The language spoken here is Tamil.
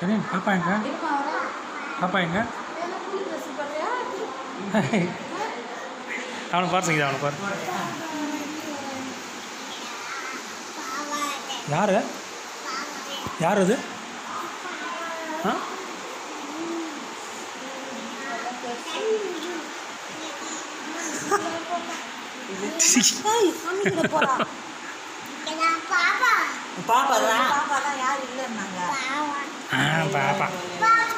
ஜெனின் பாப்பா எங்க இருமா வரேன் பாப்பா எங்க ஏன்னா புது ட்ரெஸ் பார்த்தியா அவனை பாரு சங்கீதா அவனை பாரு யார் யார் அது ஆ ஏய் சாமி கிட்ட போறா பாப்பா தான் பாப்பா தான் யாரும் இல்லைன்னாங்க ஆ பாப்பா பாப்பா